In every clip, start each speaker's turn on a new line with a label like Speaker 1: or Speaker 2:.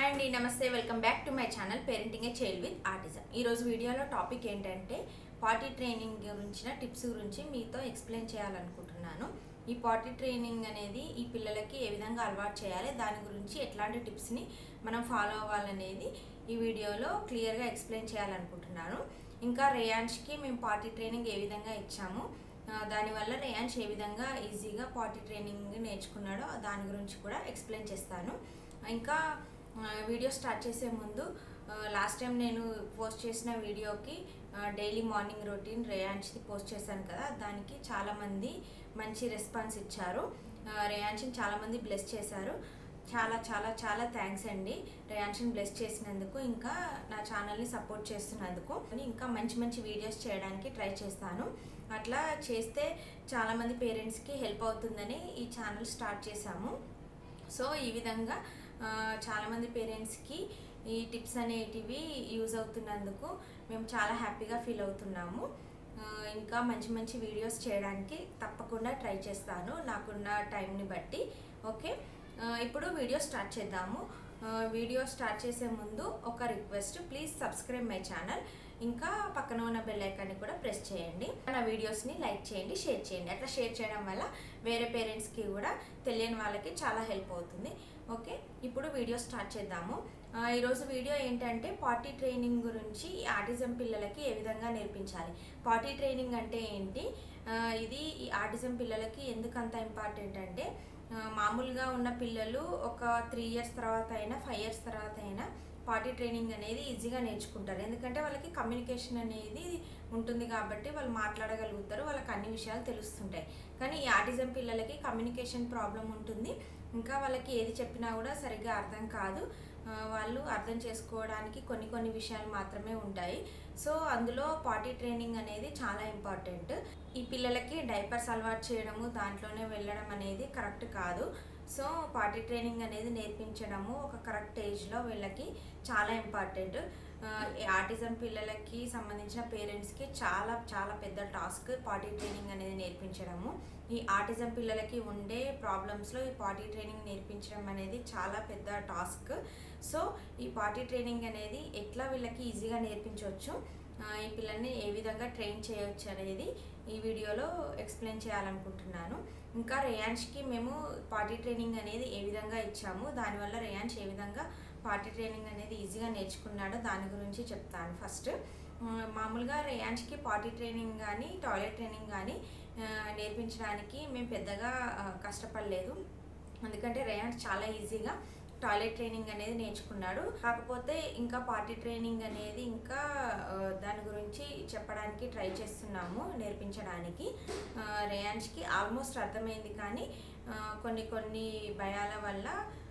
Speaker 1: అండి నమస్తే welcome back to my channel parenting a child with autism ఈరోజు వీడియోలో టాపిక్ ఏంటంటే పాటీ ట్రైనింగ్ గురించిన టిప్స్ గురించి మీతో ఎక్స్ప్లెయిన్ చేయాలనుకుంటున్నాను ఈ పాటీ ట్రైనింగ్ అనేది ఈ పిల్లలకి ఏ విధంగా అలవాటు చేయాలి దాని గురించి ఎట్లాంటి టిప్స్ని మనం ఫాలో అవ్వాలనేది ఈ వీడియోలో క్లియర్గా ఎక్స్ప్లెయిన్ చేయాలనుకుంటున్నాను ఇంకా రేయాన్ష్కి మేము పాటీ ట్రైనింగ్ ఏ విధంగా ఇచ్చాము ఆ, దానివల్ల రేయాన్ష్ ఏ విధంగా ఈజీగా పాటీ ట్రైనింగ్ నేర్చుకున్నాడో దాని గురించి కూడా ఎక్స్ప్లెయిన్ చేస్తాను ఇంకా ఆ, వీడియో స్టార్ట్ చేసే ముందు లాస్ట్ టైం నేను పోస్ట్ చేసిన వీడియోకి డైలీ మార్నింగ్ రొటీన్ రేయాన్ష్ది పోస్ట్ చేశాను కదా దానికి చాలామంది మంచి రెస్పాన్స్ ఇచ్చారు ఆ, రేయాన్ష్ని చాలామంది బ్లెస్ చేశారు చాలా చాలా చాలా థ్యాంక్స్ అండి రేయాన్షన్ బ్లెస్ చేసినందుకు ఇంకా నా ఛానల్ని సపోర్ట్ చేస్తున్నందుకు ఇంకా మంచి మంచి వీడియోస్ చేయడానికి ట్రై చేస్తాను అట్లా చేస్తే చాలామంది పేరెంట్స్కి హెల్ప్ అవుతుందని ఈ ఛానల్ స్టార్ట్ చేశాము సో ఈ విధంగా ఆ, చాలామంది పేరెంట్స్కి ఈ టిప్స్ అనేటివి యూజ్ అవుతున్నందుకు మేము చాలా హ్యాపీగా ఫీల్ అవుతున్నాము ఆ, ఇంకా మంచి మంచి వీడియోస్ చేయడానికి తప్పకుండా ట్రై చేస్తాను నాకున్న టైంని బట్టి ఓకే ఆ, ఇప్పుడు వీడియో స్టార్ట్ చేద్దాము ఆ, వీడియో స్టార్ట్ చేసే ముందు ఒక request please subscribe my channel ఇంకా పక్కన ఉన్న బెల్ ఐకాన్ని కూడా ప్రెస్ చేయండి నా వీడియోస్ని లైక్ చేయండి షేర్ చేయండి అట్లా షేర్ చేయడం వల్ల వేరే పేరెంట్స్కి కూడా తెలియని వాళ్ళకి చాలా హెల్ప్ అవుతుంది ఓకే ఇప్పుడు వీడియో స్టార్ట్ చేద్దాము ఆ, ఈరోజు వీడియో ఏంటంటే పార్టీ ట్రైనింగ్ గురించి ఈ ఆటిజం పిల్లలకి ఏ విధంగా నేర్పించాలి పార్టీ ట్రైనింగ్ అంటే ఏంటి ఆ, ఇది ఈ ఆటిజం పిల్లలకి ఎందుకు అంత ఇంపార్టెంట్ అంటే ఆ, మామూలుగా ఉన్న పిల్లలు ఒక త్రీ ఇయర్స్ తర్వాత అయినా ఫైవ్ ఇయర్స్ తర్వాత అయినా పార్టీ ట్రైనింగ్ అనేది ఈజీగా నేర్చుకుంటారు ఎందుకంటే వాళ్ళకి కమ్యూనికేషన్ అనేది ఉంటుంది కాబట్టి వాళ్ళు మాట్లాడగలుగుతారు వాళ్ళకి అన్ని విషయాలు తెలుస్తుంటాయి కానీ ఈ ఆటిజం పిల్లలకి కమ్యూనికేషన్ ప్రాబ్లం ఉంటుంది ఇంకా వాళ్ళకి ఏది చెప్పినా కూడా సరిగ్గా అర్థం కాదు ఆ, వాళ్ళు అర్థం చేసుకోవడానికి కొన్ని కొన్ని విషయాలు మాత్రమే ఉంటాయి సో అందులో పార్టీ ట్రైనింగ్ అనేది చాలా ఇంపార్టెంట్ ఈ పిల్లలకి డైపర్స్ అలవాటు చేయడము దాంట్లోనే వెళ్ళడం అనేది కరెక్ట్ కాదు సో పార్టీ ట్రైనింగ్ అనేది నేర్పించడము ఒక కరెక్ట్ ఏజ్లో వీళ్ళకి చాలా ఇంపార్టెంట్ ఆ, ఈ ఆటిజం పిల్లలకి సంబంధించిన పేరెంట్స్కి చాలా చాలా పెద్ద టాస్క్ పార్టీ ట్రైనింగ్ అనేది నేర్పించడము ఈ ఆటిజం పిల్లలకి ఉండే ప్రాబ్లమ్స్లో ఈ పార్టీ ట్రైనింగ్ నేర్పించడం అనేది చాలా పెద్ద టాస్క్ సో ఈ పార్టీ ట్రైనింగ్ అనేది ఎట్లా వీళ్ళకి ఈజీగా నేర్పించవచ్చు ఆ, ఈ పిల్లల్ని ఏ విధంగా ట్రైన్ చేయొచ్చు అనేది ఈ వీడియోలో ఎక్స్ప్లెయిన్ చేయాలనుకుంటున్నాను ఇంకా రేయాన్ష్కి మేము పార్టీ ట్రైనింగ్ అనేది ఏ విధంగా ఇచ్చాము దానివల్ల రేయాన్ష్ ఏ విధంగా పార్టీ ట్రైనింగ్ అనేది ఈజీగా నేర్చుకున్నాడో దాని గురించి చెప్తాను ఫస్ట్ ఉమ్, మామూలుగా రేయాన్ష్కి పార్టీ ట్రైనింగ్ కానీ టాయిలెట్ ట్రైనింగ్ కానీ ఆ, నేర్పించడానికి మేము పెద్దగా ఆ, కష్టపడలేదు ఎందుకంటే రేయాన్స్ చాలా ఈజీగా టాయిలెట్ ట్రైనింగ్ అనేది నేర్చుకున్నాడు కాకపోతే ఇంకా పార్టీ ట్రైనింగ్ అనేది ఇంకా ఆ, దాని గురించి చెప్పడానికి ట్రై చేస్తున్నాము నేర్పించడానికి ఆ, రేయాన్స్కి ఆల్మోస్ట్ అర్థమైంది కానీ ఆ, కొన్ని కొన్ని భయాల వల్ల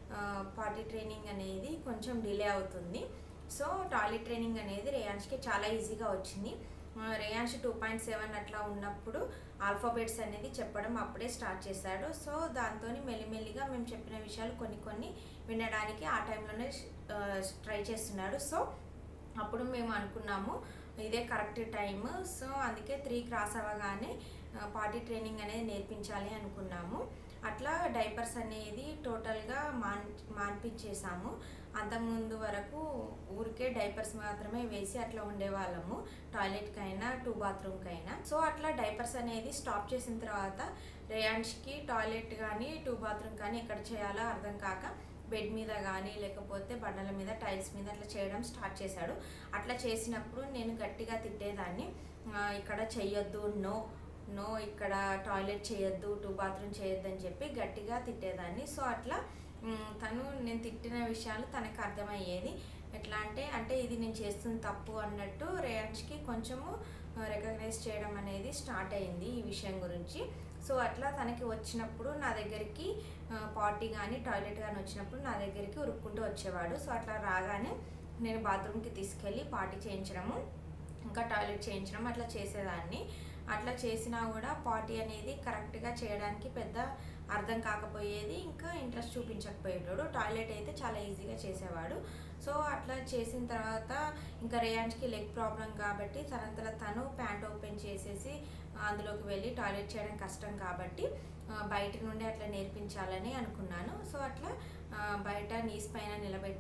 Speaker 1: పార్టీ ట్రైనింగ్ అనేది కొంచెం డిలే అవుతుంది సో టాయిలెట్ ట్రైనింగ్ అనేది రేయాన్స్కి చాలా ఈజీగా వచ్చింది ఆ, రేయాన్స్ టూ పాయింట్ సెవెన్ అట్లా ఉన్నప్పుడు ఆల్ఫాబెట్స్ అనేది చెప్పడం అప్పుడే స్టార్ట్ చేశాడు సో దాంతో మెల్లిమెల్లిగా మేము చెప్పిన విషయాలు కొన్ని కొన్ని వినడానికి ఆ టైంలోనే ట్రై చేస్తున్నాడు సో అప్పుడు మేము అనుకున్నాము ఇదే కరెక్ట్ టైం సో అందుకే త్రీ క్రాస్ అవ్వగానే పార్టీ ట్రైనింగ్ అనేది నేర్పించాలి అనుకున్నాము అట్లా డైపర్స్ అనేది టోటల్గా మాన్ మాన్పించేసాము అంతకుముందు వరకు ఊరికే డైపర్స్ మాత్రమే వేసి అట్లా ఉండేవాళ్ళము టాయిలెట్కైనా టూ బాత్రూమ్కైనా సో అట్లా డైపర్స్ అనేది స్టాప్ చేసిన తర్వాత రేయాన్ష్కి టాయిలెట్ కానీ టూ బాత్రూమ్ కానీ ఎక్కడ చేయాలో అర్థం కాక బెడ్ మీద కానీ లేకపోతే బండల మీద టైల్స్ మీద అట్లా చేయడం స్టార్ట్ చేశాడు అట్లా చేసినప్పుడు నేను గట్టిగా తిట్టేదాన్ని ఆ, ఇక్కడ చెయ్యొద్దు నో నో ఇక్కడ టాయిలెట్ చేయొద్దు టూ బాత్రూమ్ చేయొద్దు అని చెప్పి గట్టిగా తిట్టేదాన్ని సో అట్లా మ్, తను నేను తిట్టిన విషయాలు తనకు అర్థమయ్యేది ఎట్లా అంటే అంటే ఇది నేను చేస్తుంది తప్పు అన్నట్టు రేయాన్స్కి కొంచెము రికగ్నైజ్ చేయడం అనేది స్టార్ట్ అయింది ఈ విషయం గురించి సో అట్లా తనకి వచ్చినప్పుడు నా దగ్గరికి పార్టీ కానీ టాయిలెట్ కానీ వచ్చినప్పుడు నా దగ్గరికి ఉరుక్కుంటూ వచ్చేవాడు సో అట్లా రాగానే నేను బాత్రూమ్కి తీసుకెళ్ళి పార్టీ చేయించడము ఇంకా టాయిలెట్ చేయించడం అట్లా చేసేదాన్ని అట్లా చేసినా కూడా పార్టీ అనేది కరెక్ట్గా చేయడానికి పెద్ద అర్థం కాకపోయేది ఇంకా ఇంట్రెస్ట్ చూపించకపోయేటోడు టాయిలెట్ అయితే చాలా ఈజీగా చేసేవాడు సో అట్లా చేసిన తర్వాత ఇంకా రేయాన్స్కి లెగ్ ప్రాబ్లం కాబట్టి తనంతల తను ప్యాంట్ ఓపెన్ చేసేసి అందులోకి వెళ్ళి టాయిలెట్ చేయడం కష్టం కాబట్టి ఆ, బయట నుండి అట్లా నేర్పించాలని అనుకున్నాను సో అట్లా ఆ, బయట నీస్ పైన నిలబెట్టి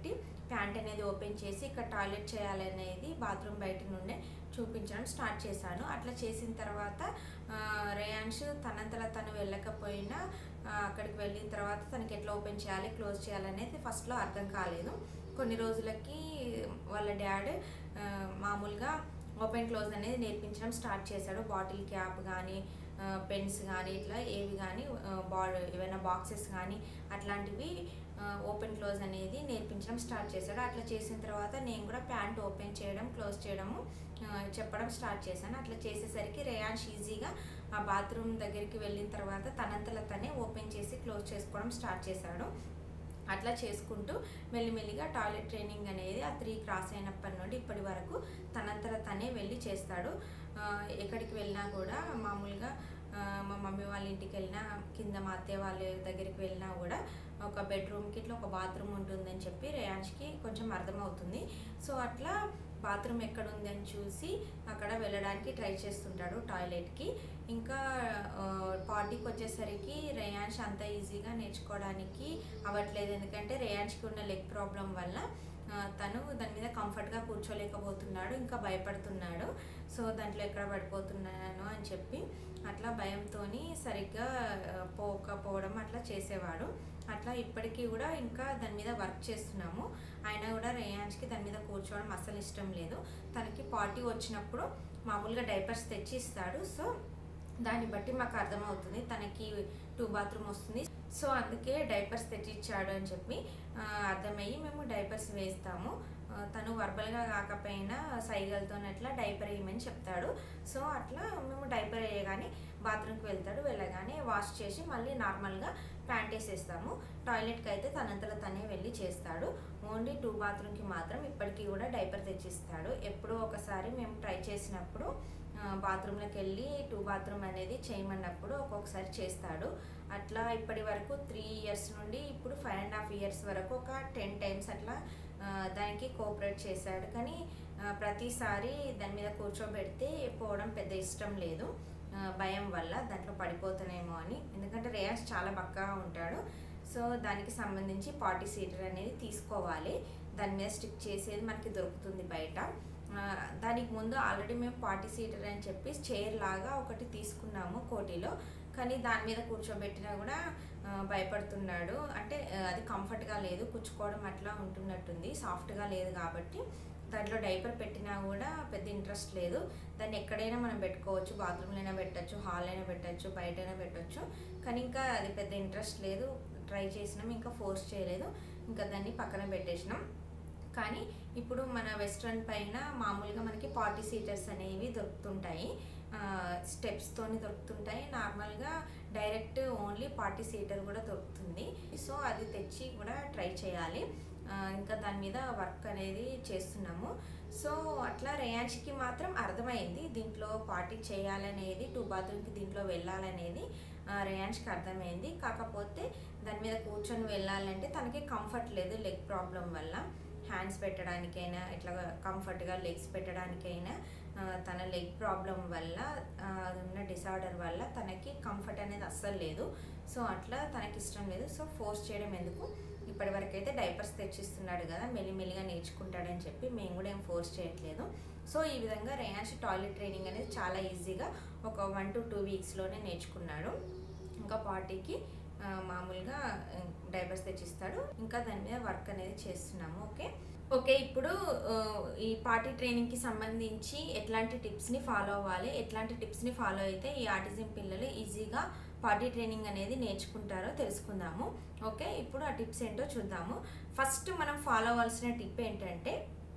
Speaker 1: ప్యాంట్ అనేది ఓపెన్ చేసి ఇక్కడ టాయిలెట్ చేయాలనేది బాత్రూమ్ బయట నుండే చూపించడం స్టార్ట్ చేశాను అట్లా చేసిన తర్వాత ఆ, రేయాన్ష్ తనంతలా తను వెళ్ళకపోయినా ఆ, అక్కడికి వెళ్ళిన తర్వాత తనకి ఎట్లా ఓపెన్ చేయాలి క్లోజ్ చేయాలనేది ఫస్ట్లో అర్థం కాలేదు కొన్ని రోజులకి వాళ్ళ డాడ్ ఆ, మామూలుగా ఓపెన్ క్లోజ్ అనేది నేర్పించడం స్టార్ట్ చేశాడు బాటిల్ క్యాప్ కానీ పెన్స్ కానీ ఇట్లా ఏవి కానీ బా ఏవైనా బాక్సెస్ కానీ అట్లాంటివి ఓపెన్ క్లోజ్ అనేది నేర్పించడం స్టార్ట్ చేశాడు అట్లా చేసిన తర్వాత నేను కూడా ప్యాంట్ ఓపెన్ చేయడం క్లోజ్ చేయడము ఆ, చెప్పడం స్టార్ట్ చేశాను అట్లా చేసేసరికి రేయాన్ష్ ఈజీగా ఆ బాత్రూమ్ దగ్గరికి వెళ్ళిన తర్వాత తనంతల తనే ఓపెన్ చేసి క్లోజ్ చేసుకోవడం స్టార్ట్ చేశాడు అట్లా చేసుకుంటూ మెల్లిమెల్లిగా టాయిలెట్ ట్రైనింగ్ అనేది ఆ త్రీ క్రాస్ అయినప్పటి నుండి ఇప్పటి వరకు తనంతట తనే వెళ్ళి చేస్తాడు ఆ, ఎక్కడికి వెళ్ళినా కూడా మామూలుగా ఆ, మా మమ్మీ వాళ్ళ ఇంటికి వెళ్ళినా కింద మా అత్తయ్య వాళ్ళ దగ్గరికి వెళ్ళినా కూడా ఒక బెడ్రూమ్కి ఇట్లా ఒక బాత్రూమ్ ఉంటుందని చెప్పి రేయాన్ష్కి కొంచెం అర్థమవుతుంది సో అట్లా బాత్రూమ్ ఎక్కడ ఉంది అని చూసి అక్కడ వెళ్ళడానికి ట్రై చేస్తుంటాడు టాయిలెట్కి ఇంకా పార్టీకి వచ్చేసరికి రేయాన్ష్ అంత ఈజీగా నేర్చుకోవడానికి అవ్వట్లేదు ఎందుకంటే రేయాన్ష్కి ఉన్న లెగ్ ప్రాబ్లం వల్ల ఆ, తను దాని మీద కంఫర్ట్గా కూర్చోలేకపోతున్నాడు ఇంకా భయపడుతున్నాడు సో దాంట్లో ఎక్కడ పడిపోతున్నాను అని చెప్పి అట్లా భయంతో సరిగ్గా ఆ, పోకపోవడం అట్లా చేసేవాడు అట్లా ఇప్పటికీ కూడా ఇంకా దాని మీద వర్క్ చేస్తున్నాము అయినా కూడా రేయాన్స్కి దాని మీద కూర్చోవడం అస్సలు ఇష్టం లేదు తనకి పార్టీ వచ్చినప్పుడు మామూలుగా డైపర్స్ తెచ్చి ఇస్తాడు సో దాన్ని బట్టి మాకు అర్థమవుతుంది తనకి టూ బాత్రూమ్ వస్తుంది సో అందుకే డైపర్స్ తెచ్చిచ్చాడు అని చెప్పి ఆ, అర్థమయ్యి మేము డైపర్స్ వేస్తాము ఆ, తను వర్బల్గా కాకపోయినా సైగలతో అట్లా డైపర్ వేయమని చెప్తాడు సో అట్లా మేము డైపర్ వేయగానే బాత్రూమ్కి వెళ్తాడు వెళ్ళగానే వాష్ చేసి మళ్ళీ నార్మల్గా ప్యాంట్ వేసేస్తాము టాయిలెట్కి అయితే తనంతలో తనే వెళ్ళి చేస్తాడు ఓన్లీ టూ బాత్రూమ్కి మాత్రం ఇప్పటికీ కూడా డైపర్ తెచ్చిస్తాడు ఎప్పుడో ఒకసారి మేము ట్రై చేసినప్పుడు ఆ, బాత్రూంలోకి వెళ్ళి టూ బాత్రూమ్ అనేది చేయమన్నప్పుడు ఒక్కొక్కసారి చేస్తాడు అట్లా ఇప్పటి వరకు త్రీ ఇయర్స్ నుండి ఇప్పుడు ఫైవ్ అండ్ హాఫ్ ఇయర్స్ వరకు ఒక టెన్ టైమ్స్ అట్లా ఆ, దానికి కోఆపరేట్ చేశాడు కానీ ఆ, ప్రతిసారి దాని మీద కూర్చోబెడితే పోవడం పెద్ద ఇష్టం లేదు ఆ, భయం వల్ల దాంట్లో పడిపోతానేమో అని ఎందుకంటే రేయాన్స్ చాలా బక్కగా ఉంటాడు సో దానికి సంబంధించి పార్టీ సీటర్ అనేది తీసుకోవాలి దాని మీద స్టిక్ చేసేది మనకి దొరుకుతుంది బయట ఆ, దానికి ముందు ఆల్రెడీ మేము పార్టీ సీటర్ అని చెప్పి చైర్ లాగా ఒకటి తీసుకున్నాము కోటిలో కానీ దాని మీద కూర్చోబెట్టినా కూడా ఆ, భయపడుతున్నాడు అంటే ఆ, అది కంఫర్ట్గా లేదు కూర్చుకోవడం అట్లా ఉంటున్నట్టుంది సాఫ్ట్గా లేదు కాబట్టి దాంట్లో డైపర్ పెట్టినా కూడా పెద్ద ఇంట్రెస్ట్ లేదు దాన్ని ఎక్కడైనా మనం పెట్టుకోవచ్చు బాత్రూమ్లో అయినా పెట్టచ్చు హాల్ అయినా పెట్టచ్చు బయట అయినా పెట్టచ్చు కానీ ఇంకా అది పెద్ద ఇంట్రెస్ట్ లేదు ట్రై చేసినాం ఇంకా ఫోర్స్ చేయలేదు ఇంకా దాన్ని పక్కన పెట్టేసినాం కానీ ఇప్పుడు మన వెస్ట్రన్ పైన మామూలుగా మనకి పార్టీ సీటర్స్ అనేవి దొరుకుతుంటాయి స్టెప్స్తోని దొరుకుతుంటాయి నార్మల్గా డైరెక్ట్ ఓన్లీ పార్టీ సీటర్ కూడా దొరుకుతుంది సో అది తెచ్చి కూడా ట్రై చేయాలి ఆ, ఇంకా దాని మీద వర్క్ అనేది చేస్తున్నాము సో అట్లా రేయాన్ష్కి మాత్రం అర్థమైంది దీంట్లో పార్టీ చేయాలనేది టూ బాత్రూమ్కి దీంట్లో వెళ్ళాలనేది ఆ, రేయాన్ష్కి అర్థమైంది కాకపోతే దాని మీద కూర్చొని వెళ్ళాలంటే తనకి కంఫర్ట్ లేదు లెగ్ ప్రాబ్లం వల్ల హ్యాండ్స్ పెట్టడానికైనా ఇట్లా కంఫర్ట్గా లెగ్స్ పెట్టడానికైనా ఆ, తన లెగ్ ప్రాబ్లం వల్ల ఆ, అది ఉన్న డిసార్డర్ వల్ల తనకి కంఫర్ట్ అనేది అస్సలు లేదు సో అట్లా తనకి ఇష్టం లేదు సో ఫోర్స్ చేయడం ఎందుకు ఇప్పటివరకు అయితే డైపర్స్ తెచ్చిస్తున్నాడు కదా మెల్లిమెల్లిగా నేర్చుకుంటాడని చెప్పి మేము కూడా ఏం ఫోర్స్ చేయట్లేదు సో ఈ విధంగా రేయాన్స్ టాయిలెట్ ట్రైనింగ్ అనేది చాలా ఈజీగా ఒక వన్ టు టూ వీక్స్లోనే నేర్చుకున్నాడు ఇంకా పార్టీకి ఆ, మామూలుగా డైపర్స్ తెచ్చిస్తాడు ఇంకా దాని మీద వర్క్ అనేది చేస్తున్నాము ఓకే ఓకే ఇప్పుడు ఆ, ఈ పార్టీ ట్రైనింగ్కి సంబంధించి ఎట్లాంటి టిప్స్ని ఫాలో అవ్వాలి ఎట్లాంటి టిప్స్ని ఫాలో అయితే ఈ ఆర్టిజం పిల్లలు ఈజీగా పార్టీ ట్రైనింగ్ అనేది నేర్చుకుంటారో తెలుసుకుందాము ఓకే ఇప్పుడు ఆ టిప్స్ ఏంటో చూద్దాము ఫస్ట్ మనం ఫాలో అవ్వాల్సిన టిప్ ఏంటంటే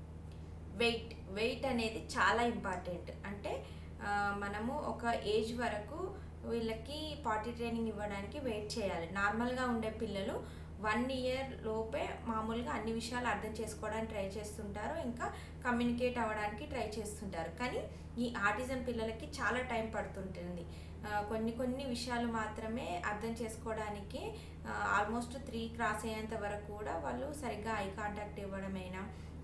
Speaker 1: వెయిట్ వెయిట్ అనేది చాలా ఇంపార్టెంట్ అంటే ఆ, మనము ఒక ఏజ్ వరకు వీళ్ళకి పార్టీ ట్రైనింగ్ ఇవ్వడానికి వెయిట్ చేయాలి నార్మల్గా ఉండే పిల్లలు వన్ ఇయర్ లోపే మామూలుగా అన్ని విషయాలు అర్థం చేసుకోవడానికి ట్రై చేస్తుంటారు ఇంకా కమ్యూనికేట్ అవ్వడానికి ట్రై చేస్తుంటారు కానీ ఈ ఆటిజం పిల్లలకి చాలా టైం పడుతుంటుంది ఆ, కొన్ని కొన్ని విషయాలు మాత్రమే అర్థం చేసుకోవడానికి ఆల్మోస్ట్ త్రీ క్రాస్ అయ్యేంత వరకు కూడా వాళ్ళు సరిగ్గా ఐ కాంటాక్ట్ ఇవ్వడమైనా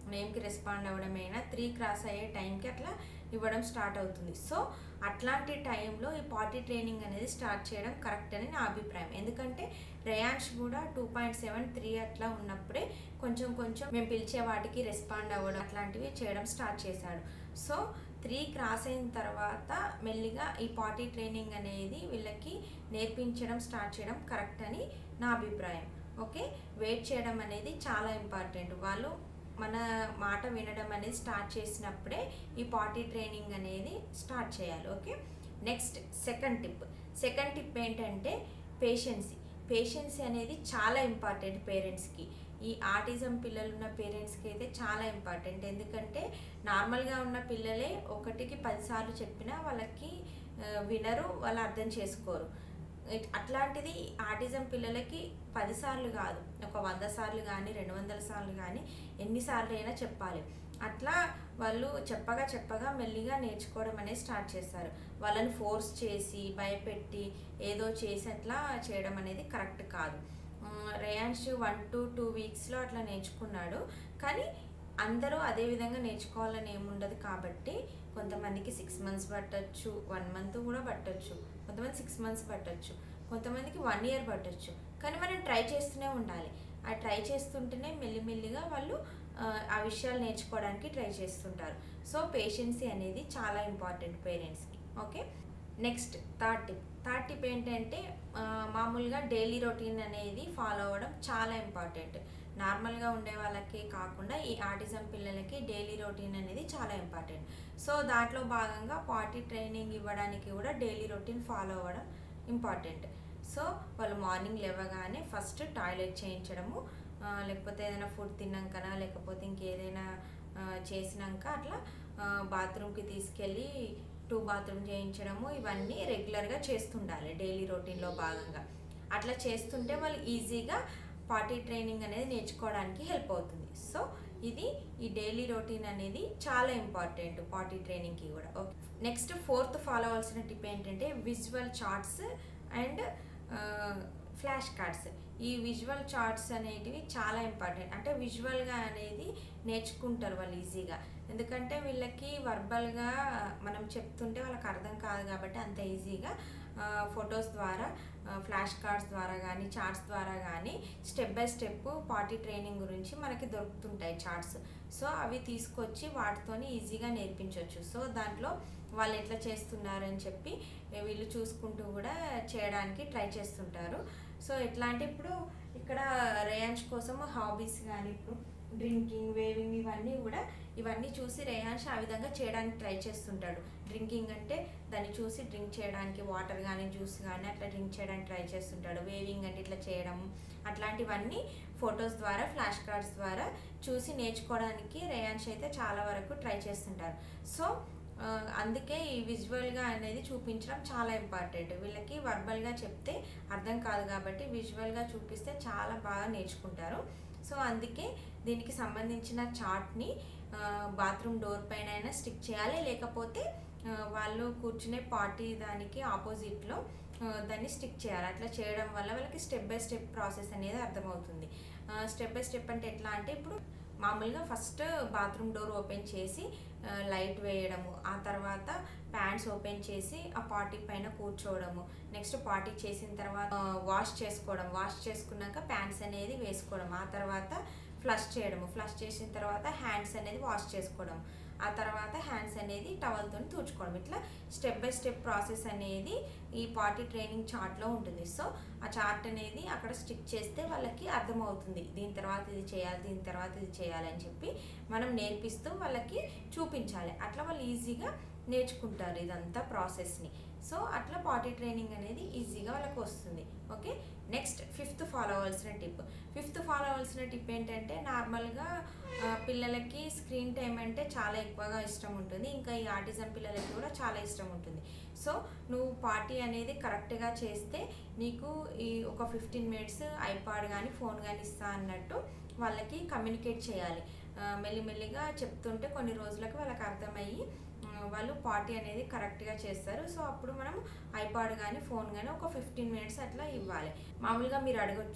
Speaker 1: నేమ్కి రెస్పాండ్ అవ్వడమైనా త్రీ క్రాస్ అయ్యే టైంకి అట్లా ఇవ్వడం స్టార్ట్ అవుతుంది సో అట్లాంటి టైంలో ఈ పార్టీ ట్రైనింగ్ అనేది స్టార్ట్ చేయడం కరెక్ట్ అని నా అభిప్రాయం ఎందుకంటే రేయాన్స్ కూడా టూ పాయింట్ సెవెన్ త్రీ అట్లా ఉన్నప్పుడే కొంచెం కొంచెం మేము పిలిచే వాటికి రెస్పాండ్ అవ్వడం అట్లాంటివి చేయడం స్టార్ట్ చేశాడు సో త్రీ క్రాస్ అయిన తర్వాత మెల్లిగా ఈ పార్టీ ట్రైనింగ్ అనేది వీళ్ళకి నేర్పించడం స్టార్ట్ చేయడం కరెక్ట్ అని నా అభిప్రాయం ఓకే వెయిట్ చేయడం అనేది చాలా ఇంపార్టెంట్ వాళ్ళు మన మాట వినడం అనేది స్టార్ట్ చేసినప్పుడే ఈ పార్టీ ట్రైనింగ్ అనేది స్టార్ట్ చేయాలి okay next second tip second tip ఏంటంటే పేషెన్సీ పేషెన్సీ అనేది చాలా ఇంపార్టెంట్ పేరెంట్స్కి ఈ ఆటిజం పిల్లలు ఉన్న పేరెంట్స్కి అయితే చాలా ఇంపార్టెంట్ ఎందుకంటే నార్మల్గా ఉన్న పిల్లలే ఒకటికి పదిసార్లు చెప్పినా వాళ్ళకి ఆ, వినరు వాళ్ళు అర్థం చేసుకోరు ఇట్- అట్లాంటిది ఆటిజం పిల్లలకి పదిసార్లు కాదు ఒక వంద సార్లు కానీ రెండు వందల సార్లు కానీ ఎన్నిసార్లు అయినా చెప్పాలి అట్లా వాళ్ళు చెప్పగా చెప్పగా మెల్లిగా నేర్చుకోవడం అనేది స్టార్ట్ చేస్తారు వాళ్ళని ఫోర్స్ చేసి భయపెట్టి ఏదో చేసి అట్లా చేయడం అనేది కరెక్ట్ కాదు um, Reyansh one to two వీక్స్లో అట్లా నేర్చుకున్నాడు కానీ అందరూ అదే విధంగా నేర్చుకోవాలని ఏముండదు కాబట్టి కొంతమందికి సిక్స్ మంత్స్ పట్టచ్చు వన్ మంత్ కూడా పట్టచ్చు కొంతమంది సిక్స్ మంత్స్ పట్టచ్చు కొంతమందికి వన్ ఇయర్ పట్టచ్చు కానీ మనం ట్రై చేస్తూనే ఉండాలి ఆ ట్రై చేస్తుంటేనే మెల్లిమెల్లిగా వాళ్ళు ఆ, ఆ విషయాలు నేర్చుకోవడానికి ట్రై చేస్తుంటారు సో పేషెన్సీ అనేది చాలా ఇంపార్టెంట్ పేరెంట్స్కి okay next third tip third tip ఏంటంటే ఆ, మామూలుగా డైలీ రొటీన్ అనేది ఫాలో అవ్వడం చాలా ఇంపార్టెంట్ నార్మల్గా ఉండే వాళ్ళకి కాకుండా ఈ ఆటిజం పిల్లలకి డైలీ రొటీన్ అనేది చాలా ఇంపార్టెంట్ సో దాంట్లో భాగంగా పార్టీ ట్రైనింగ్ ఇవ్వడానికి కూడా డైలీ రొటీన్ ఫాలో అవ్వడం ఇంపార్టెంట్ సో వాళ్ళు మార్నింగ్ లేవగానే ఫస్ట్ టాయిలెట్ చేయించడము ఆ, లేకపోతే ఏదైనా ఫుడ్ తిన్నాకనా లేకపోతే ఇంకేదైనా ఆ, చేసినాక అట్లా బాత్రూమ్కి తీసుకెళ్ళి టూ బాత్రూమ్ చేయించడము ఇవన్నీ రెగ్యులర్గా చేస్తుండాలి డైలీ రొటీన్లో భాగంగా అట్లా చేస్తుంటే వాళ్ళు ఈజీగా పార్టీ ట్రైనింగ్ అనేది నేర్చుకోవడానికి హెల్ప్ అవుతుంది సో ఇది ఈ డైలీ రొటీన్ అనేది చాలా ఇంపార్టెంట్ పార్టీ ట్రైనింగ్కి కూడా ఓకే నెక్స్ట్ ఫోర్త్ ఫాలో అవ్వాల్సిన టిప్ ఏంటంటే visual charts and flash cards ఈ విజువల్ చార్ట్స్ అనేటివి చాలా ఇంపార్టెంట్ అంటే విజువల్గా అనేది నేర్చుకుంటారు వాళ్ళు ఈజీగా ఎందుకంటే వీళ్ళకి వర్బల్గా మనం చెప్తుంటే వాళ్ళకి అర్థం కాదు కాబట్టి అంత ఈజీగా ఫొటోస్ ద్వారా ఫ్లాష్ కార్డ్స్ ద్వారా కానీ చార్ట్స్ ద్వారా కానీ step by step potty training గురించి మనకి దొరుకుతుంటాయి చార్ట్స్ సో అవి తీసుకొచ్చి వాటితోని ఈజీగా నేర్పించవచ్చు సో దాంట్లో వాళ్ళు ఎట్లా చేస్తున్నారు అని చెప్పి వీళ్ళు చూసుకుంటూ కూడా చేయడానికి ట్రై చేస్తుంటారు సో ఎట్లా అంటే ఇప్పుడు ఇక్కడ రేయాన్స్ కోసం హాబీస్ కానీ ఇప్పుడు డ్రింకింగ్ వేవింగ్ ఇవన్నీ కూడా ఇవన్నీ చూసి రేయాన్స్ ఆ విధంగా చేయడానికి ట్రై చేస్తుంటాడు డ్రింకింగ్ అంటే దాన్ని చూసి డ్రింక్ చేయడానికి వాటర్ కానీ జ్యూస్ కానీ అట్లా డ్రింక్ చేయడానికి ట్రై చేస్తుంటాడు వేవింగ్ అంటే ఇట్లా చేయడం అట్లాంటివన్నీ ఫొటోస్ ద్వారా ఫ్లాష్ కార్డ్స్ ద్వారా చూసి నేర్చుకోవడానికి రేయాన్స్ అయితే చాలా వరకు ట్రై చేస్తుంటారు సో ఆ, అందుకే ఈ విజువల్గా అనేది చూపించడం చాలా ఇంపార్టెంట్ వీళ్ళకి వర్బల్గా చెప్తే అర్థం కాదు కాబట్టి విజువల్గా చూపిస్తే చాలా బాగా నేర్చుకుంటారు సో అందుకే దీనికి సంబంధించిన చార్ట్ని బాత్రూమ్ డోర్ పైన అయినా స్టిక్ చేయాలి లేకపోతే ఆ, వాళ్ళు కూర్చునే పార్టీ దానికి ఆపోజిట్లో దాన్ని స్టిక్ చేయాలి అట్లా చేయడం వల్ల వాళ్ళకి స్టెప్ బై స్టెప్ ప్రాసెస్ అనేది అర్థమవుతుంది స్టెప్ బై స్టెప్ అంటే ఎట్లా అంటే ఇప్పుడు మామూలుగా ఫస్ట్ బాత్రూమ్ డోర్ ఓపెన్ చేసి ఆ, లైట్ వేయడము ఆ తర్వాత ప్యాంట్స్ ఓపెన్ చేసి ఆ పార్టీ పైన కూర్చోవడము నెక్స్ట్ పార్టీ చేసిన తర్వాత ఆ, వాష్ చేసుకోవడం వాష్ చేసుకున్నాక ప్యాంట్స్ అనేది వేసుకోవడం ఆ తర్వాత ఫ్లష్ చేయడము ఫ్లష్ చేసిన తర్వాత హ్యాండ్స్ అనేది వాష్ చేసుకోవడం ఆ తర్వాత హ్యాండ్స్ అనేది టవల్తో తుడుచుకోవడం ఇట్లా స్టెప్ బై స్టెప్ ప్రాసెస్ అనేది ఈ పార్టీ ట్రైనింగ్ చార్ట్లో ఉంటుంది సో ఆ చార్ట్ అనేది అక్కడ స్టిక్ చేస్తే వాళ్ళకి అర్థమవుతుంది దీని తర్వాత ఇది చేయాలి దీని తర్వాత ఇది చేయాలి అని చెప్పి మనం నేర్పిస్తూ వాళ్ళకి చూపించాలి అట్లా వాళ్ళు ఈజీగా నేర్చుకుంటారు ఇదంతా ప్రాసెస్ని సో అట్లా పార్టీ ట్రైనింగ్ అనేది ఈజీగా వాళ్ళకి వస్తుంది ఓకే నెక్స్ట్ ఫిఫ్త్ ఫాలో అవ్వాల్సిన టిప్ ఫిఫ్త్ ఫాలో అవ్వాల్సిన టిప్ ఏంటంటే నార్మల్గా ఆ, పిల్లలకి స్క్రీన్ టైం అంటే చాలా ఎక్కువగా ఇష్టం ఉంటుంది ఇంకా ఈ ఆర్టిజం పిల్లలకి కూడా చాలా ఇష్టం ఉంటుంది సో నువ్వు పార్టీ అనేది కరెక్ట్గా చేస్తే నీకు ఈ ఒక ఫిఫ్టీన్ మినిట్స్ ఐపాడ్ కానీ ఫోన్ కానీ ఇస్తా అన్నట్టు వాళ్ళకి కమ్యూనికేట్ చేయాలి ఆ, మెల్లిమెల్లిగా చెప్తుంటే కొన్ని రోజులకు వాళ్ళకి అర్థమయ్యి ఆ, వాళ్ళు పార్టీ అనేది కరెక్ట్గా చేస్తారు సో అప్పుడు మనం ఐపాడ్ కానీ ఫోన్ కానీ ఒక ఫిఫ్టీన్ మినిట్స్ అట్లా ఇవ్వాలి మామూలుగా మీరు అడగొచ్చు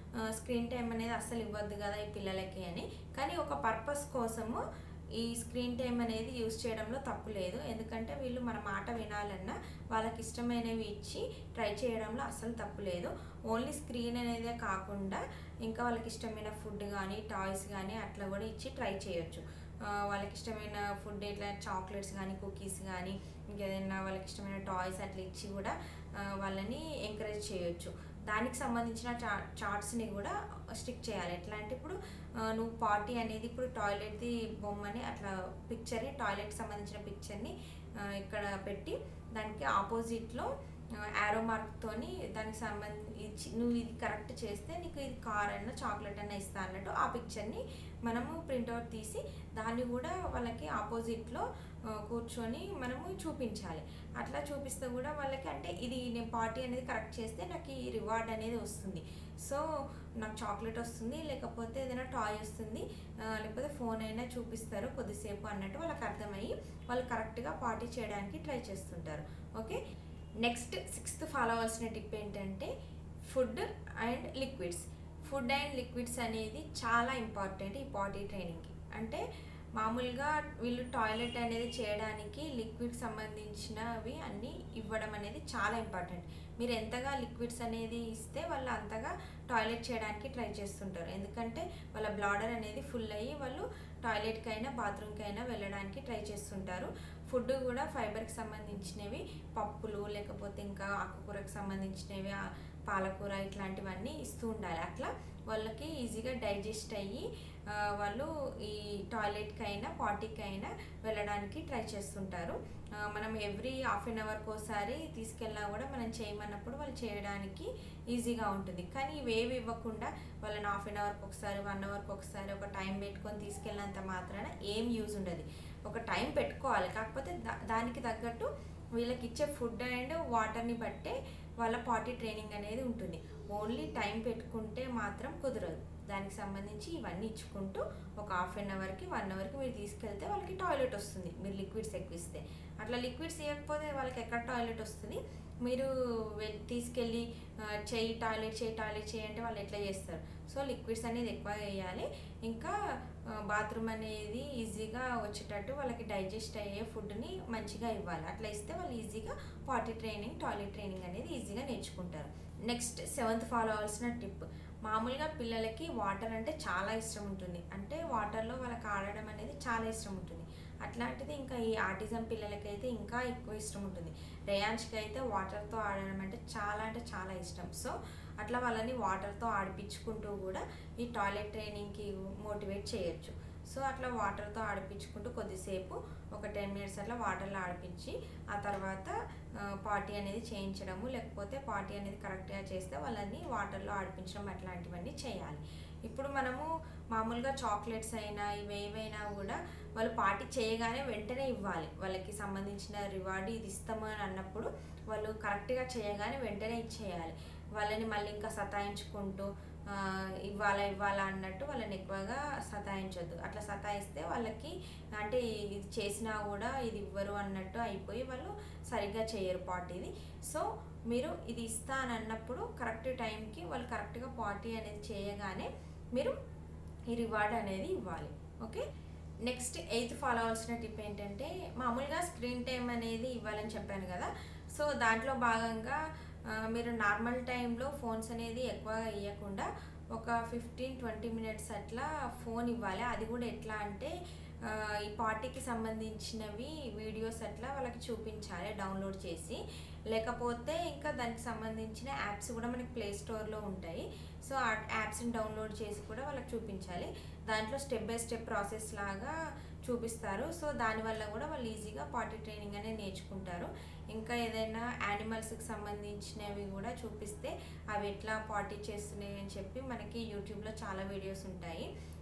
Speaker 1: స్క్రీన్ టైం అనేది అస్సలు ఇవ్వద్దు కదా ఈ పిల్లలకి అని కానీ ఒక పర్పస్ కోసము ఈ స్క్రీన్ టైం అనేది యూస్ చేయడంలో తప్పు లేదు ఎందుకంటే వీళ్ళు మన మాట వినాలన్నా వాళ్ళకి ఇష్టమైనవి ఇచ్చి ట్రై చేయడంలో అస్సలు తప్పు లేదు ఓన్లీ స్క్రీన్ అనేదే కాకుండా ఇంకా వాళ్ళకి ఇష్టమైన ఫుడ్ కానీ టాయ్స్ కానీ అట్లా కూడా ఇచ్చి ట్రై చేయొచ్చు ఆ, వాళ్ళకి ఇష్టమైన ఫుడ్ ఇట్లా చాక్లెట్స్ కానీ కుకీస్ కానీ ఇంకేదైనా వాళ్ళకి ఇష్టమైన టాయ్స్ అట్లా ఇచ్చి కూడా ఆ, వాళ్ళని ఎంకరేజ్ చేయొచ్చు దానికి సంబంధించిన చా చార్ట్స్ని కూడా స్టిక్ చేయాలి ఎట్లా అంటే ఇప్పుడు ఆ, నువ్వు పార్టీ అనేది ఇప్పుడు టాయిలెట్ది బొమ్మని అట్లా పిక్చర్ని టాయిలెట్కి సంబంధించిన పిక్చర్ని ఇక్కడ పెట్టి దానికి ఆపోజిట్లో యారో మార్క్తోని దానికి సంబంధించి నువ్వు ఇది కరెక్ట్ చేస్తే నీకు ఇది కార్ అయినా చాక్లెట్ అయినా ఇస్తా అన్నట్టు ఆ పిక్చర్ని మనము ప్రింట్అవుట్ తీసి దాన్ని కూడా వాళ్ళకి ఆపోజిట్లో ఆ, కూర్చొని మనము చూపించాలి అట్లా చూపిస్తే కూడా వాళ్ళకి అంటే ఇది నేను పార్టీ అనేది కరెక్ట్ చేస్తే నాకు ఈ రివార్డ్ అనేది వస్తుంది సో నాకు చాక్లెట్ వస్తుంది లేకపోతే ఏదైనా టాయ్ వస్తుంది ఆ, లేకపోతే ఫోన్ అయినా చూపిస్తారు కొద్దిసేపు అన్నట్టు వాళ్ళకి అర్థమయ్యి వాళ్ళు కరెక్ట్గా పార్టీ చేయడానికి ట్రై చేస్తుంటారు ఓకే నెక్స్ట్ సిక్స్త్ ఫాలో అవ్వాల్సిన టిప్ ఏంటంటే food and liquids food and liquids అనేది చాలా ఇంపార్టెంట్ ఈ పాటీ ట్రైనింగ్కి అంటే మామూలుగా వీళ్ళు టాయిలెట్ అనేది చేయడానికి లిక్విడ్ సంబంధించినవి అన్నీ ఇవ్వడం అనేది చాలా ఇంపార్టెంట్ మీరు ఎంతగా లిక్విడ్స్ అనేది ఇస్తే వాళ్ళు అంతగా టాయిలెట్ చేయడానికి ట్రై చేస్తుంటారు ఎందుకంటే వాళ్ళ బ్లాడర్ అనేది ఫుల్ అయ్యి వాళ్ళు టాయిలెట్కి అయినా బాత్రూమ్కి అయినా వెళ్ళడానికి ట్రై చేస్తుంటారు ఫుడ్ కూడా ఫైబర్కి సంబంధించినవి పప్పులు లేకపోతే ఇంకా ఆకుకూరకు సంబంధించినవి ఆ పాలకూర ఇట్లాంటివన్నీ ఇస్తూ ఉండాలి అట్లా వాళ్ళకి ఈజీగా డైజెస్ట్ అయ్యి ఆ, వాళ్ళు ఈ టాయిలెట్కి అయినా పార్టీకి అయినా వెళ్ళడానికి ట్రై చేస్తుంటారు ఆ, మనం ఎవ్రీ హాఫ్ అన్ అవర్కి ఒకసారి తీసుకెళ్ళినా కూడా మనం చేయమన్నప్పుడు వాళ్ళు చేయడానికి ఈజీగా ఉంటుంది కానీ ఇవేవి ఇవ్వకుండా వాళ్ళని హాఫ్ అన్ అవర్కి ఒకసారి వన్ అవర్కి ఒకసారి ఒక టైం పెట్టుకొని తీసుకెళ్ళినంత మాత్రాన ఏం యూజ్ ఉండదు ఒక టైం పెట్టుకోవాలి కాకపోతే దా- దానికి తగ్గట్టు వీళ్ళకి ఇచ్చే ఫుడ్ అండ్ వాటర్ని బట్టే వాళ్ళ పార్టీ ట్రైనింగ్ అనేది ఉంటుంది ఓన్లీ టైం పెట్టుకుంటే మాత్రం కుదరదు దానికి సంబంధించి ఇవన్నీ ఇచ్చుకుంటూ ఒక హాఫ్ అన్ అవర్కి వన్ అవర్కి మీరు తీసుకెళ్తే వాళ్ళకి టాయిలెట్ వస్తుంది మీరు లిక్విడ్స్ ఎక్కువ ఇస్తే అట్లా లిక్విడ్స్ ఇవ్వకపోతే వాళ్ళకి ఎక్కడ టాయిలెట్ వస్తుంది మీరు వె- తీసుకెళ్ళి ఆ, చెయ్యి టాయిలెట్ చేయి టాయిలెట్ చేయి అంటే వాళ్ళు ఎట్లా చేస్తారు సో లిక్విడ్స్ అనేది ఎక్కువ వేయాలి ఇంకా బాత్రూమ్ అనేది ఈజీగా వచ్చేటట్టు వాళ్ళకి డైజెస్ట్ అయ్యే ఫుడ్ని మంచిగా ఇవ్వాలి అట్లా ఇస్తే వాళ్ళు ఈజీగా పార్టీ ట్రైనింగ్ టాయిలెట్ ట్రైనింగ్ అనేది ఈజీగా నేర్చుకుంటారు నెక్స్ట్ సెవెంత్ ఫాలో అవ్వాల్సిన టిప్ మామూలుగా పిల్లలకి వాటర్ అంటే చాలా ఇష్టం ఉంటుంది అంటే వాటర్లో వాళ్ళకి ఆడడం అనేది చాలా ఇష్టం ఉంటుంది అట్లాంటిది ఇంకా ఈ ఆర్టిజం పిల్లలకైతే ఇంకా ఎక్కువ ఇష్టం ఉంటుంది రేయాన్స్కి అయితే వాటర్తో ఆడడం అంటే చాలా అంటే చాలా ఇష్టం సో అట్లా వాళ్ళని వాటర్తో ఆడిపించుకుంటూ కూడా ఈ టాయిలెట్ ట్రైనింగ్కి మోటివేట్ చేయొచ్చు సో అట్లా వాటర్తో ఆడిపించుకుంటూ కొద్దిసేపు ఒక టెన్ మినిట్స్ అట్లా వాటర్లో ఆడిపించి ఆ తర్వాత పార్టీ అనేది చేయించడము లేకపోతే పార్టీ అనేది కరెక్ట్గా చేస్తే వాళ్ళని వాటర్లో ఆడిపించడం అట్లాంటివన్నీ చేయాలి ఇప్పుడు మనము మామూలుగా చాక్లెట్స్ అయినా ఇవి ఏవైనా కూడా వాళ్ళు పార్టీ చేయగానే వెంటనే ఇవ్వాలి వాళ్ళకి సంబంధించిన రివార్డ్ ఇది ఇస్తాము అని అన్నప్పుడు వాళ్ళు కరెక్ట్గా చేయగానే వెంటనే ఇచ్చేయాలి వాళ్ళని మళ్ళీ ఇంకా సతాయించుకుంటూ ఆ, ఇవ్వాలా ఇవ్వాలా అన్నట్టు వాళ్ళని ఎక్కువగా సతాయించొద్దు అట్లా సతాయిస్తే వాళ్ళకి అంటే ఇది చేసినా కూడా ఇది ఇవ్వరు అన్నట్టు అయిపోయి వాళ్ళు సరిగ్గా చేయరు పార్టీది సో మీరు ఇది ఇస్తా అని అన్నప్పుడు కరెక్ట్ టైంకి వాళ్ళు కరెక్ట్గా పార్టీ అనేది చేయగానే మీరు ఈ రివార్డ్ అనేది ఇవ్వాలి ఓకే నెక్స్ట్ ఎయిత్ ఫాలో అవ్వాల్సిన టిప్ ఏంటంటే మామూలుగా స్క్రీన్ టైం అనేది ఇవ్వాలని చెప్పాను కదా సో దాంట్లో భాగంగా ఆ, మీరు నార్మల్ టైంలో ఫోన్స్ అనేది ఎక్కువగా ఇవ్వకుండా ఒక ఫిఫ్టీన్ ట్వంటీ మినిట్స్ అట్లా ఫోన్ ఇవ్వాలి అది కూడా ఎట్లా అంటే ఆ, ఈ పార్టీకి సంబంధించినవి వీడియోస్ అట్లా వాళ్ళకి చూపించాలి డౌన్లోడ్ చేసి లేకపోతే ఇంకా దానికి సంబంధించిన యాప్స్ కూడా మనకి ప్లే స్టోర్లో ఉంటాయి సో ఆ యాప్స్ని డౌన్లోడ్ చేసి కూడా వాళ్ళకి చూపించాలి దాంట్లో స్టెప్ బై స్టెప్ ప్రాసెస్ లాగా చూపిస్తారు సో దానివల్ల కూడా వాళ్ళు ఈజీగా పార్టీ ట్రైనింగ్ అనేది నేర్చుకుంటారు ఇంకా ఏదైనా యానిమల్స్కి సంబంధించినవి కూడా చూపిస్తే అవి ఎట్లా పార్టీ చేస్తున్నాయి అని చెప్పి మనకి యూట్యూబ్లో చాలా వీడియోస్ ఉంటాయి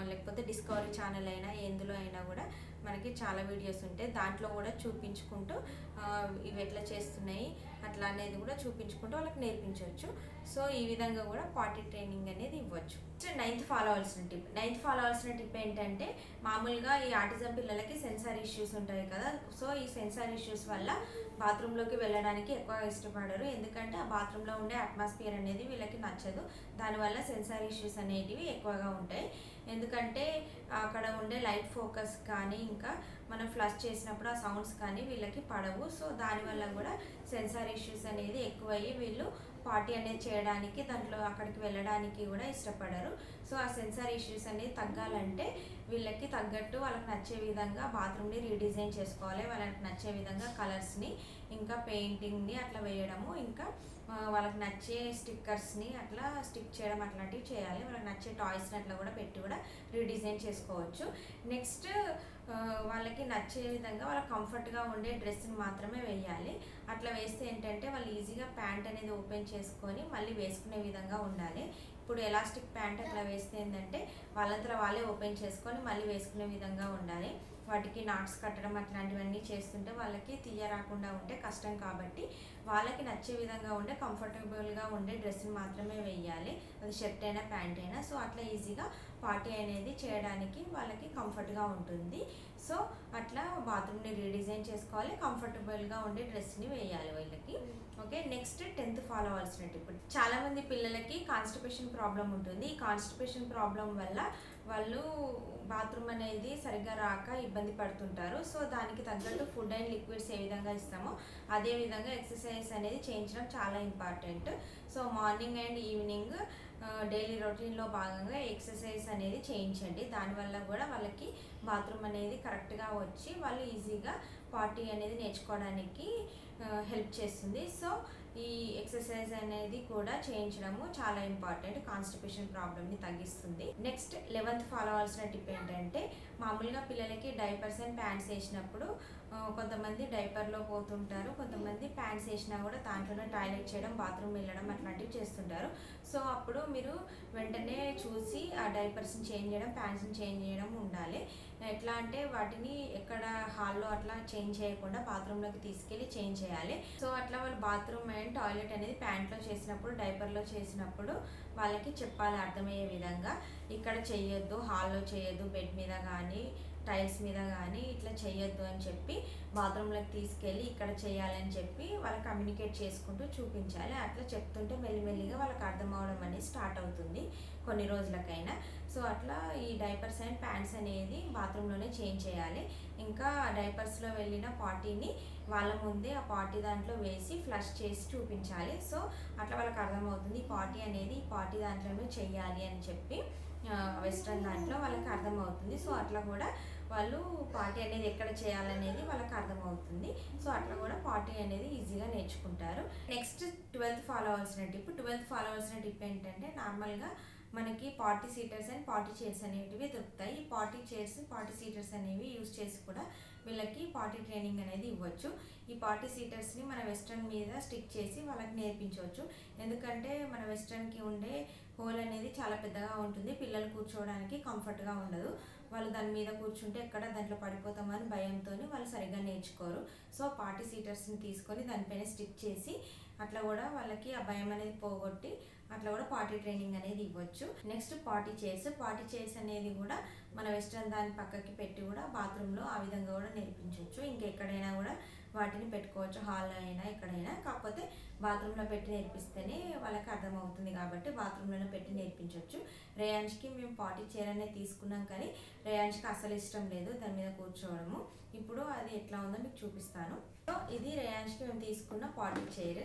Speaker 1: లేకపోతే డిస్కవరీ ఛానల్ అయినా ఎందులో అయినా కూడా మనకి చాలా వీడియోస్ ఉంటాయి దాంట్లో కూడా చూపించుకుంటూ ఆ, ఇవి ఎట్లా చేస్తున్నాయి అట్లా అనేది కూడా చూపించుకుంటూ వాళ్ళకి నేర్పించవచ్చు సో ఈ విధంగా కూడా పార్టీ ట్రైనింగ్ అనేది ఇవ్వచ్చు నైన్త్ ఫాలో అవ్వాల్సిన టిప్ నైన్త్ ఫాలో అవ్వాల్సిన టిప్ ఏంటంటే మామూలుగా ఈ ఆటిజం పిల్లలకి సెన్సార్ ఇష్యూస్ ఉంటాయి కదా సో ఈ సెన్సార్ ఇష్యూస్ వల్ల బాత్రూంలోకి వెళ్ళడానికి ఎక్కువ ఇష్టపడరు ఎందుకంటే ఆ బాత్రూంలో ఉండే అట్మాస్ఫియర్ అనేది వీళ్ళకి నచ్చదు దానివల్ల సెన్సార్ ఇష్యూస్ అనేటివి ఎక్కువగా ఉంటాయి ఎందుకంటే అక్కడ ఉండే లైట్ ఫోకస్ కానీ ఇంకా మనం ఫ్లష్ చేసినప్పుడు ఆ సౌండ్స్ కానీ వీళ్ళకి పడవు సో దానివల్ల కూడా సెన్సార్ ఇష్యూస్ అనేది ఎక్కువయ్యి వీళ్ళు పార్టీ అనేది చేయడానికి దాంట్లో అక్కడికి వెళ్ళడానికి కూడా ఇష్టపడరు సో ఆ సెన్సార్ ఇష్యూస్ అనేది తగ్గాలంటే వీళ్ళకి తగ్గట్టు వాళ్ళకి నచ్చే విధంగా బాత్రూమ్ని రీడిజైన్ చేసుకోవాలి వాళ్ళకి నచ్చే విధంగా కలర్స్ని ఇంకా పెయింటింగ్ని అట్లా వేయడము ఇంకా ఆ, వాళ్ళకి నచ్చే స్టిక్కర్స్ని అట్లా స్టిక్ చేయడం అట్లాంటివి చేయాలి వాళ్ళకి నచ్చే టాయ్స్ని అట్లా కూడా పెట్టి కూడా రీడిజైన్ చేసుకోవచ్చు నెక్స్ట్ వాళ్ళకి నచ్చే విధంగా వాళ్ళకి కంఫర్ట్గా ఉండే డ్రెస్ని మాత్రమే వేయాలి అట్లా వేస్తే ఏంటంటే వాళ్ళు ఈజీగా ప్యాంట్ అనేది ఓపెన్ చేసుకొని మళ్ళీ వేసుకునే విధంగా ఉండాలి ఇప్పుడు ఎలాస్టిక్ ప్యాంట్ అట్లా వేస్తే ఏంటంటే వాళ్ళంతా వాళ్ళే ఓపెన్ చేసుకొని మళ్ళీ వేసుకునే విధంగా ఉండాలి వాటికి నాట్స్ కట్టడం అట్లాంటివన్నీ చేస్తుంటే వాళ్ళకి తీయ రాకుండా ఉంటే కష్టం కాబట్టి వాళ్ళకి నచ్చే విధంగా ఉండే కంఫర్టబుల్గా ఉండే డ్రెస్ని మాత్రమే వేయాలి అది షర్ట్ అయినా ప్యాంట్ అయినా సో అట్లా ఈజీగా పార్టీ అనేది చేయడానికి వాళ్ళకి కంఫర్ట్గా ఉంటుంది సో అట్లా బాత్రూమ్ని రీడిజైన్ చేసుకోవాలి కంఫర్టబుల్గా ఉండే డ్రెస్ని వేయాలి వీళ్ళకి ఓకే నెక్స్ట్ టెన్త్ ఫాలో అవ్వాల్సిన ఇప్పుడు చాలా మంది పిల్లలకి కాన్స్టిపేషన్ ప్రాబ్లం ఉంటుంది ఈ కాన్స్టిపేషన్ ప్రాబ్లం వల్ల వాళ్ళు బాత్రూమ్ అనేది సరిగ్గా రాక ఇబ్బంది పడుతుంటారు సో దానికి తగ్గట్టు ఫుడ్ అండ్ లిక్విడ్స్ ఏ విధంగా ఇస్తామో అదే విధంగా ఎక్సర్సైజ్ అనేది చేయించడం చాలా important so morning and evening daily రొటీన్లో భాగంగా ఎక్సర్సైజ్ అనేది చేయించండి దానివల్ల కూడా వాళ్ళకి బాత్రూమ్ అనేది కరెక్ట్గా వచ్చి వాళ్ళు ఈజీగా పార్టీ అనేది నేర్చుకోవడానికి హెల్ప్ చేస్తుంది సో ఈ ఎక్సర్సైజ్ అనేది కూడా చేయించడము చాలా ఇంపార్టెంట్ కాన్స్టిపేషన్ ప్రాబ్లమ్ని తగ్గిస్తుంది నెక్స్ట్ లెవెన్త్ ఫాలో అవ్వాల్సిన టిప్ ఏంటంటే మామూలుగా పిల్లలకి డైపర్స్ అండ్ ప్యాంట్స్ వేసినప్పుడు ఆ, కొంతమంది డైపర్లో పోతుంటారు కొంతమంది ప్యాంట్స్ వేసినా కూడా దాంట్లోనే టాయిలెట్ చేయడం బాత్రూమ్ వెళ్ళడం అట్లాంటివి చేస్తుంటారు సో అప్పుడు మీరు వెంటనే చూసి ఆ డైపర్స్ని చేంజ్ చేయడం ప్యాంట్స్ని చేంజ్ చేయడం ఉండాలి ఎట్లా అంటే వాటిని ఎక్కడ హాల్లో అట్లా చేంజ్ చేయకుండా బాత్రూంలోకి తీసుకెళ్ళి చేంజ్ చేయాలి సో అట్లా వాళ్ళు బాత్రూమ్ అండ్ టాయిలెట్ అనేది ప్యాంట్లో చేసినప్పుడు డైపర్లో చేసినప్పుడు వాళ్ళకి చెప్పాలి అర్థమయ్యే విధంగా ఇక్కడ చేయొద్దు హాల్లో చేయొద్దు బెడ్ మీద కానీ టైల్స్ మీద కానీ ఇట్లా చేయొద్దు అని చెప్పి బాత్రూంలోకి తీసుకెళ్ళి ఇక్కడ చేయాలని చెప్పి వాళ్ళకి కమ్యూనికేట్ చేసుకుంటూ చూపించాలి అట్లా చెప్తుంటే మెల్లిమెల్లిగా వాళ్ళకి అర్థం అవడం అనేది స్టార్ట్ అవుతుంది కొన్ని రోజులకైనా సో అట్లా ఈ డైపర్స్ అండ్ ప్యాంట్స్ అనేది బాత్రూంలోనే చేంజ్ చేయాలి ఇంకా డైపర్స్లో వెళ్ళిన పార్టీని వాళ్ళ ముందే ఆ పార్టీ దాంట్లో వేసి ఫ్లష్ చేసి చూపించాలి సో అట్లా వాళ్ళకి అర్థమవుతుంది ఈ పార్టీ అనేది ఈ పార్టీ దాంట్లోనే చెయ్యాలి అని చెప్పి వెస్ట్రన్ దాంట్లో వాళ్ళకి అర్థమవుతుంది సో అట్లా కూడా వాళ్ళు పార్టీ అనేది ఎక్కడ చేయాలనేది వాళ్ళకి అర్థమవుతుంది సో అట్లా కూడా పార్టీ అనేది ఈజీగా నేర్చుకుంటారు నెక్స్ట్ ట్వెల్త్ ఫాలో అవ్వాల్సిన టిప్ ట్వెల్త్ ఫాలో అవ్వాల్సిన టిప్ ఏంటంటే నార్మల్గా మనకి potty seaters and potty chairs అనేటివి దొరుకుతాయి ఈ పార్టీ చైర్స్ పార్టీ సీటర్స్ అనేవి యూస్ చేసి కూడా వీళ్ళకి పార్టీ ట్రైనింగ్ అనేది ఇవ్వచ్చు ఈ పార్టీ సీటర్స్ని మన వెస్ట్రన్ మీద స్టిక్ చేసి వాళ్ళకి నేర్పించవచ్చు ఎందుకంటే మన వెస్ట్రన్కి ఉండే హోల్ అనేది చాలా పెద్దగా ఉంటుంది పిల్లలు కూర్చోవడానికి కంఫర్ట్గా ఉండదు వాళ్ళు దాని మీద కూర్చుంటే ఎక్కడ దాంట్లో పడిపోతామని భయంతో వాళ్ళు సరిగ్గా నేర్చుకోరు సో పార్టీ సీటర్స్ని తీసుకొని దానిపైన స్టిక్ చేసి అట్లా కూడా వాళ్ళకి ఆ భయం అనేది పోగొట్టి అట్లా కూడా పార్టీ ట్రైనింగ్ అనేది ఇవ్వచ్చు next potty chairs potty chairs అనేది కూడా మన వెస్ట్రన్ దాని పక్కకి పెట్టి కూడా బాత్రూంలో ఆ విధంగా కూడా నేర్పించవచ్చు ఇంకెక్కడైనా కూడా వాటిని పెట్టుకోవచ్చు హాల్లో అయినా ఎక్కడైనా కాకపోతే బాత్రూంలో పెట్టి నేర్పిస్తేనే వాళ్ళకి అర్థమవుతుంది కాబట్టి బాత్రూంలోనే పెట్టి నేర్పించవచ్చు రేయాన్స్కి మేము పార్టీ చైర్ అనేది తీసుకున్నాం కానీ రేయాన్స్కి అసలు ఇష్టం లేదు దాని మీద కూర్చోవడము ఇప్పుడు అది ఎట్లా ఉందో మీకు చూపిస్తాను సో ఇది రేయాన్స్కి మేము తీసుకున్న పార్టీ చైర్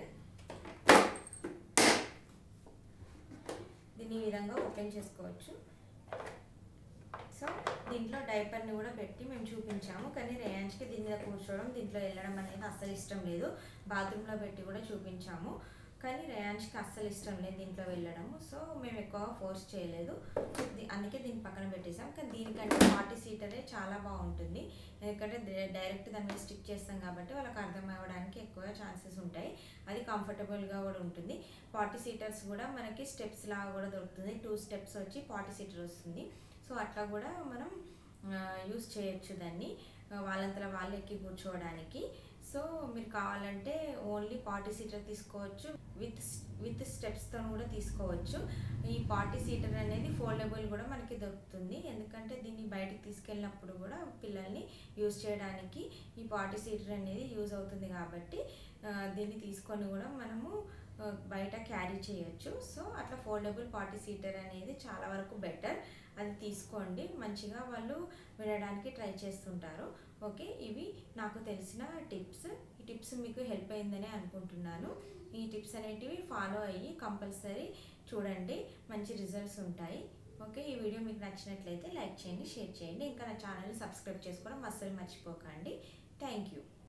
Speaker 1: దీన్ని ఈ విధంగా ఓపెన్ చేసుకోవచ్చు సో దీంట్లో డైపర్ని కూడా పెట్టి మేము చూపించాము కానీ రేయాన్స్కి దీని మీద కూర్చోవడం దీంట్లో వెళ్ళడం అనేది అస్సలు ఇష్టం లేదు బాత్రూంలో పెట్టి కూడా చూపించాము కానీ రేయాన్స్కి అస్సలు ఇష్టం లేదు దీంట్లో వెళ్ళడము సో మేము ఎక్కువ ఫోర్స్ చేయలేదు దీ- అందుకే దీన్ని పక్కన పెట్టేసాం కానీ దీనికంటే పార్టీ సీటరే చాలా బాగుంటుంది ఎందుకంటే డై- డైరెక్ట్ దాని మీద స్టిక్ చేస్తాం కాబట్టి వాళ్ళకి అర్థం అవ్వడానికి ఎక్కువ ఛాన్సెస్ ఉంటాయి అది కంఫర్టబుల్గా కూడా ఉంటుంది పార్టీ సీటర్స్ కూడా మనకి స్టెప్స్ లాగా కూడా దొరుకుతుంది టూ స్టెప్స్ వచ్చి పార్టీ సీటర్ వస్తుంది సో సో అట్లా కూడా మనం యూస్ చేయొచ్చు దాన్ని ఆ, వాళ్ళంతలో వాళ్ళు ఎక్కి కూర్చోవడానికి సో మీరు కావాలంటే ఓన్లీ పార్టీ సీటర్ తీసుకోవచ్చు విత్ విత్ స్టెప్స్తో కూడా తీసుకోవచ్చు ఈ పార్టీ సీటర్ అనేది ఫోల్డబుల్ కూడా మనకి దొరుకుతుంది ఎందుకంటే దీన్ని బయటికి తీసుకెళ్ళినప్పుడు కూడా పిల్లల్ని యూజ్ చేయడానికి ఈ పార్టీ సీటర్ అనేది యూజ్ అవుతుంది కాబట్టి ఆ, దీన్ని తీసుకొని కూడా మనము ఆ, బయట క్యారీ చేయొచ్చు సో అట్లా ఫోల్డబుల్ పార్టీ సీటర్ అనేది చాలా వరకు బెటర్ అది తీసుకోండి మంచిగా వాళ్ళు వినడానికి ట్రై చేస్తుంటారు ఓకే ఇవి నాకు తెలిసిన టిప్స్ ఈ టిప్స్ మీకు హెల్ప్ అయిందని అనుకుంటున్నాను ఈ టిప్స్ అనేటివి ఫాలో అయ్యి కంపల్సరీ చూడండి మంచి రిజల్ట్స్ ఉంటాయి ఓకే ఈ వీడియో మీకు నచ్చినట్లయితే లైక్ చేయండి షేర్ చేయండి ఇంకా నా ఛానల్ని సబ్స్క్రైబ్ చేసుకోవడం అస్సలు మర్చిపోకండి థ్యాంక్ యూ